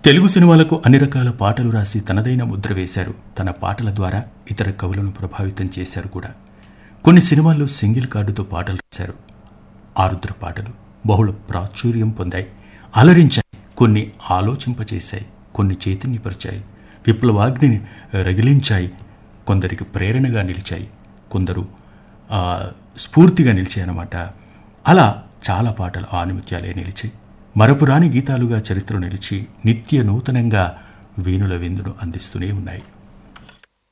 తెలుగు సినిమాలకు అన్ని రకాల పాటలు రాసి తనదైన ముద్ర వేశారు తన పాటల ద్వారా ఇతర కవులను ప్రభావితం చేశారు కూడా కొన్ని సినిమాల్లో సింగిల్ కార్డుతో పాటలు రాశారు ఆరుద్ర పాటలు బహుళ ప్రాచుర్యం పొందాయి అలరించాయి కొన్ని ఆలోచింపచేశాయి కొన్ని చైతన్యపరిచాయి విప్లవాగ్నిని రగిలించాయి కొందరికి ప్రేరణగా నిలిచాయి కొందరు ఆ, స్ఫూర్తిగా నిలిచాయి అన్నమాట అలా చాలా పాటలు ఆనిముత్యాలే నిలిచాయి మరపురాని గీతాలుగా చరిత్రలో నిలిచి నిత్య నూతనంగా వీణుల విందును అందిస్తూనే ఉన్నాయి